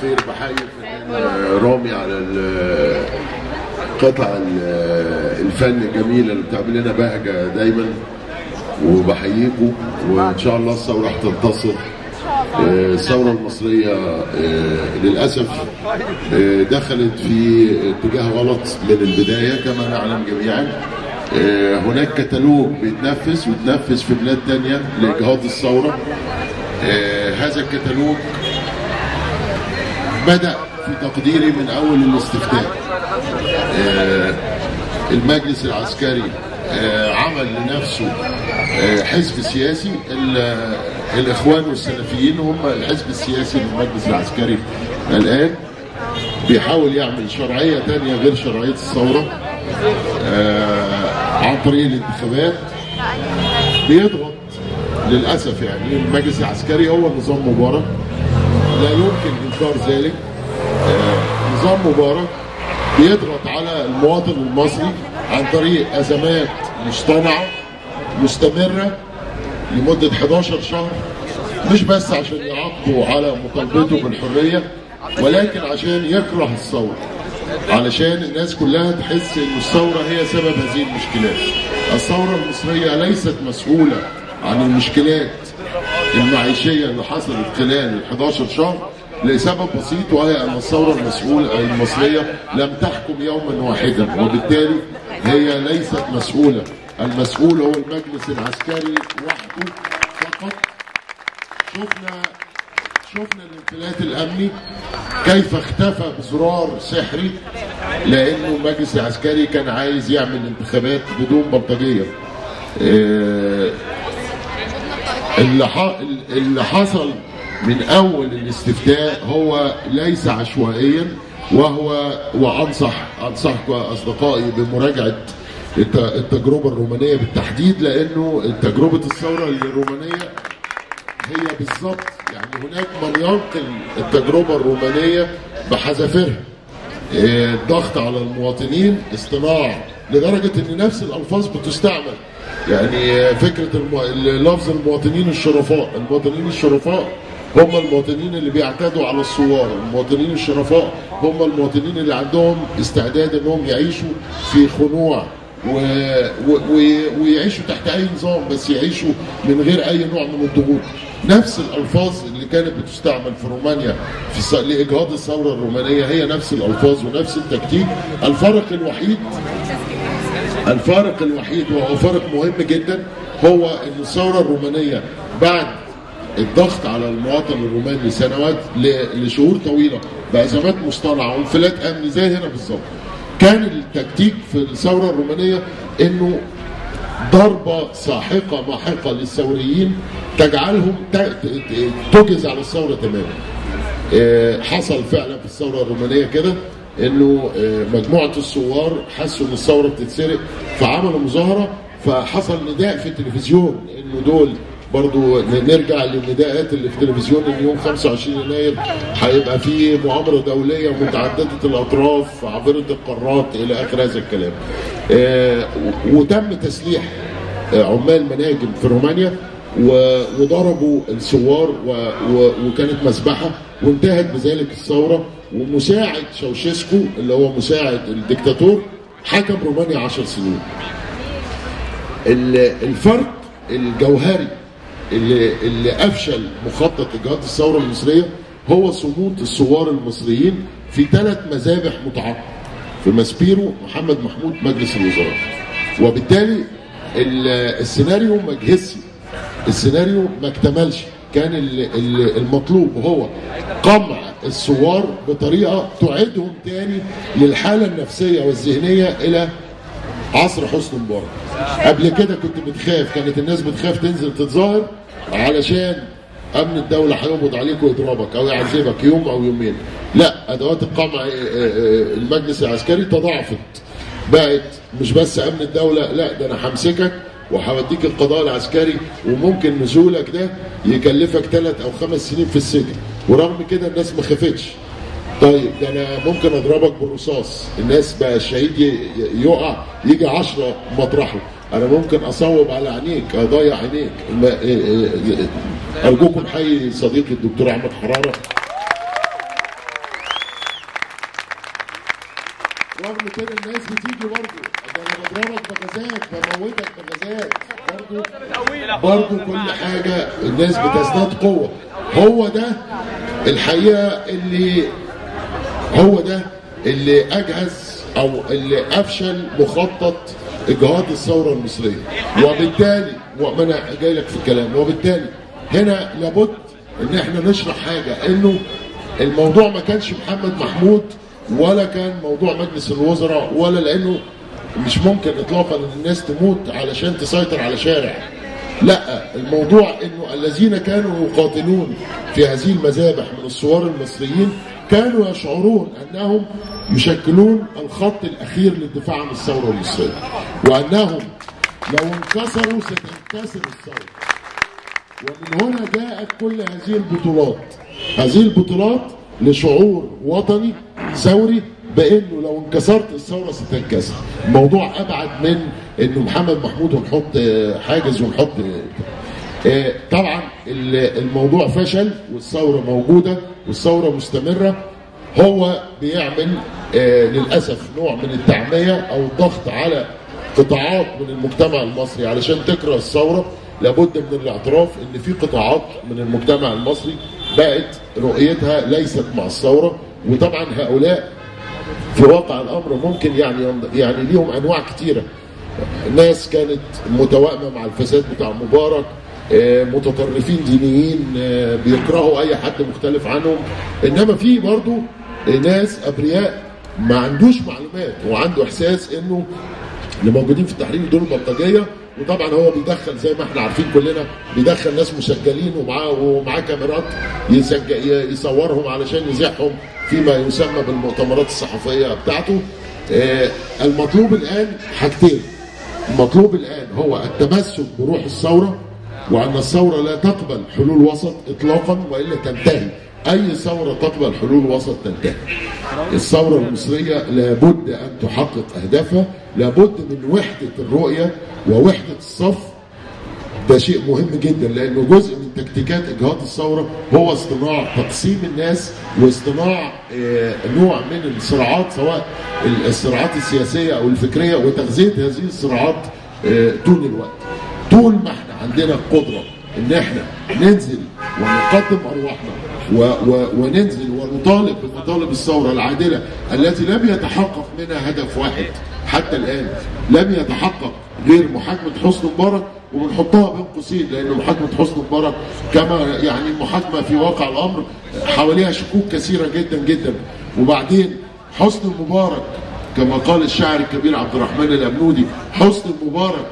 الخير بحيي الفنان رامي على ال- قطع ال- الفن الجميله اللي بتعمل لنا بهجه دايما وبحييكم وان شاء الله الثوره هتنتصر آه، الثوره المصريه آه، للاسف آه، دخلت في اتجاه غلط من البدايه كما نعلم جميعا آه، هناك كتالوج بيتنفذ ويتنفذ في بلاد تانية لاجهاض الثوره آه، هذا الكتالوج بدأ في تقديري من أول الاستفتاء آه، المجلس العسكري آه، عمل لنفسه آه، حزب سياسي ال- الإخوان والسلفيين هم الحزب السياسي للمجلس العسكري الآن بيحاول يعمل شرعية تانية غير شرعية الثورة آه، عن طريق الانتخابات بيضغط للأسف يعني المجلس العسكري هو نظام مبارك لا يمكن انكار ذلك آه، نظام مبارك بيضغط على المواطن المصري عن طريق ازمات مصطنعه مستمره لمده 11 شهر مش بس عشان يعاقبوا على مطالبته بالحريه ولكن عشان يكره الثوره علشان الناس كلها تحس ان الثوره هي سبب هذه المشكلات الثوره المصريه ليست مسؤوله عن المشكلات المعيشيه اللي حصلت خلال ال 11 شهر لسبب بسيط وهي ان الثوره المسؤوله المصريه لم تحكم يوما واحدا وبالتالي هي ليست مسؤوله المسؤول هو المجلس العسكري وحده فقط شفنا شفنا الانفلات الامني كيف اختفى بزرار سحري لانه المجلس العسكري كان عايز يعمل انتخابات بدون بلطجيه آه، اللي ح- اللي حصل من اول الاستفتاء هو ليس عشوائيا وهو وانصح انصحكم اصدقائي بمراجعه الت- التجربه الرومانيه بالتحديد لانه تجربه الثوره الرومانيه هي بالظبط يعني هناك من ينقل التجربه الرومانيه بحذافيرها آه، الضغط على المواطنين اصطناع لدرجه ان نفس الالفاظ بتستعمل يعني آه، فكره الم... لفظ المواطنين الشرفاء المواطنين الشرفاء هم المواطنين اللي بيعتادوا على الثوار المواطنين الشرفاء هم المواطنين اللي عندهم استعداد انهم يعيشوا في خنوع و... و... و... ويعيشوا تحت اي نظام بس يعيشوا من غير اي نوع من الضغوط نفس الالفاظ اللي كانت بتستعمل في رومانيا في ص... لاجهاض الثوره الرومانيه هي نفس الالفاظ ونفس التكتيك الفرق الوحيد الفارق الوحيد وهو فارق مهم جدا هو ان الثوره الرومانيه بعد الضغط على المواطن الروماني لسنوات ل- لشهور طويله بازمات مصطنعه وانفلات امني زي هنا بالظبط كان التكتيك في الثوره الرومانيه انه ضربة ساحقة ماحقة للثوريين تجعلهم ت- ت- تجز على الثورة تماما آه، حصل فعلا في الثورة الرومانية كده انه آه، مجموعة الثوار حسوا ان الثورة بتتسرق فعملوا مظاهرة فحصل نداء في التلفزيون انه دول برضو نرجع للنداءات اللي في التلفزيون ان يوم 25 يناير هيبقى في مؤامره دوليه متعدده الاطراف عابره القارات الى اخر هذا الكلام. آه، وتم تسليح آه، عمال مناجم في رومانيا و- وضربوا الثوار و- و- وكانت مذبحه وانتهت بذلك الثوره ومساعد شوشيسكو اللي هو مساعد الدكتاتور حكم رومانيا 10 سنين. ال- الفرق الجوهري اللي اللي افشل مخطط اجهاض الثوره المصريه هو صمود الثوار المصريين في ثلاث مذابح متعاقبه في ماسبيرو محمد محمود مجلس الوزراء وبالتالي ال- السيناريو ما جهزش السيناريو ما اكتملش كان ال- ال- المطلوب هو قمع الثوار بطريقه تعيدهم تاني للحاله النفسيه والذهنيه الى عصر حسني مبارك قبل كده كنت بتخاف كانت الناس بتخاف تنزل تتظاهر علشان امن الدوله هيقبض عليك ويضربك او يعذبك يوم او يومين لا ادوات القمع آه، آه، المجلس العسكري تضاعفت بقت مش بس امن الدوله لا ده انا همسكك وهوديك القضاء العسكري وممكن نزولك ده يكلفك ثلاث او خمس سنين في السجن ورغم كده الناس ما خافتش طيب ده انا ممكن اضربك بالرصاص الناس بقى الشهيد ي- ي- يقع يجي عشرة مطرحه انا ممكن اصوب على عينيك اضيع عينيك ما- إيه- إيه- ارجوكم حي صديقي الدكتور احمد حراره ورغم كده الناس بتيجي برضه ده انا بضربك بغازات بموتك بغازات برضه برضه كل حاجه الناس بتزداد قوه هو ده الحقيقه اللي هو ده اللي اجهز او اللي افشل مخطط اجهاض الثوره المصريه وبالتالي وما انا جاي لك في الكلام وبالتالي هنا لابد ان احنا نشرح حاجه انه الموضوع ما كانش محمد محمود ولا كان موضوع مجلس الوزراء ولا لانه مش ممكن اطلاقا ان الناس تموت علشان تسيطر على شارع لا الموضوع انه الذين كانوا يقاتلون في هذه المذابح من الثوار المصريين كانوا يشعرون انهم يشكلون الخط الاخير للدفاع عن الثوره المصريه وانهم لو انكسروا ستنكسر الثوره ومن هنا جاءت كل هذه البطولات هذه البطولات لشعور وطني ثوري بانه لو انكسرت الثوره ستنكسر الموضوع ابعد من انه محمد محمود ونحط حاجز ونحط طبعا الموضوع فشل والثوره موجوده والثوره مستمره هو بيعمل للاسف نوع من التعميه او الضغط على قطاعات من المجتمع المصري علشان تكره الثوره لابد من الاعتراف ان في قطاعات من المجتمع المصري بقت رؤيتها ليست مع الثوره وطبعا هؤلاء في واقع الامر ممكن يعني يعني ليهم انواع كثيره ناس كانت متوائمه مع الفساد بتاع مبارك متطرفين دينيين بيكرهوا اي حد مختلف عنهم انما في برضه ناس ابرياء ما عندوش معلومات وعنده احساس انه اللي موجودين في التحرير دول بلطجيه وطبعا هو بيدخل زي ما احنا عارفين كلنا بيدخل ناس مسجلين ومعاه ومعاه كاميرات يسجل يصورهم علشان يذيعهم فيما يسمى بالمؤتمرات الصحفيه بتاعته المطلوب الان حاجتين المطلوب الان هو التمسك بروح الثوره وان الثوره لا تقبل حلول وسط اطلاقا والا تنتهي اي ثوره تقبل حلول وسط تنتهي الثوره المصريه لابد ان تحقق اهدافها لابد من وحده الرؤيه ووحده الصف ده شيء مهم جدا لانه جزء من تكتيكات اجهاض الثوره هو اصطناع تقسيم الناس واصطناع نوع من الصراعات سواء الصراعات السياسيه او الفكريه وتغذيه هذه الصراعات طول الوقت طول ما احنا عندنا القدره ان احنا ننزل ونقدم ارواحنا و و وننزل ونطالب بمطالب الثوره العادله التي لم يتحقق منها هدف واحد حتى الان لم يتحقق غير محاكمه حسني مبارك وبنحطها بين قوسين لان محاكمه حسني مبارك كما يعني المحاكمه في واقع الامر حواليها شكوك كثيره جدا جدا وبعدين حسني مبارك كما قال الشاعر الكبير عبد الرحمن الامنودي حسني مبارك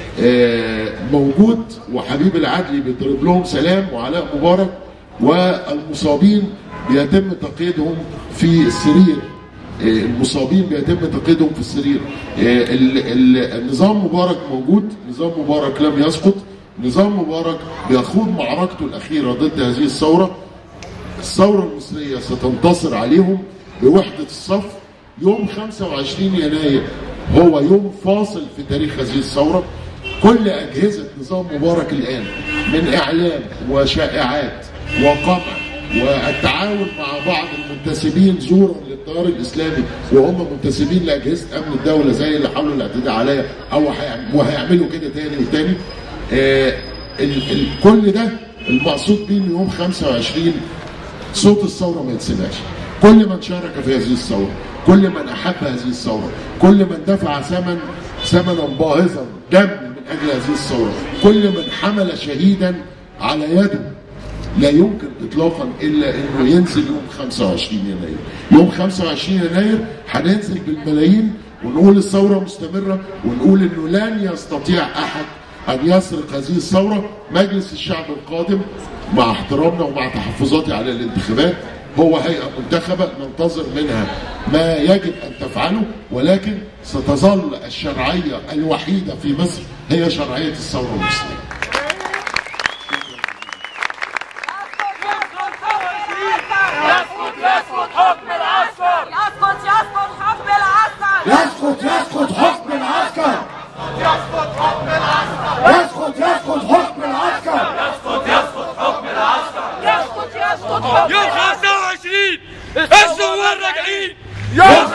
موجود وحبيب العدلي بيضرب لهم سلام وعلاء مبارك والمصابين بيتم تقييدهم في السرير المصابين بيتم تقييدهم في السرير النظام مبارك موجود نظام مبارك لم يسقط نظام مبارك بيخوض معركته الأخيرة ضد هذه الثورة الثورة المصرية ستنتصر عليهم بوحدة الصف يوم 25 يناير هو يوم فاصل في تاريخ هذه الثورة كل أجهزة نظام مبارك الآن من إعلام وشائعات وقمع والتعاون مع بعض المنتسبين زورا للتيار الاسلامي وهم منتسبين لاجهزه امن الدوله زي اللي حاولوا الاعتداء عليا او وهيعملوا كده تاني وتاني آه ال ال كل ده المقصود بيه ان يوم 25 صوت الثوره ما يتسمعش كل من شارك في هذه الثوره كل من احب هذه الثوره كل من دفع ثمن ثمنا باهظا دم من اجل هذه الثوره كل من حمل شهيدا على يده لا يمكن اطلاقا الا انه ينزل يوم 25 يناير يوم 25 يناير هننزل بالملايين ونقول الثوره مستمره ونقول انه لن يستطيع احد ان يسرق هذه الثوره مجلس الشعب القادم مع احترامنا ومع تحفظاتي على الانتخابات هو هيئه منتخبه ننتظر منها ما يجب ان تفعله ولكن ستظل الشرعيه الوحيده في مصر هي شرعيه الثوره المصريه يسقط يسقط حكم العسكر يسقط يسقط حكم العسكر يسقط يسقط حكم العسكر يسقط حكم العسكر يسقط يسقط حكم العسكر يسقط يسقط حكم العسكر يسقط يسقط حكم يوم 25 الثوار راجعين يوم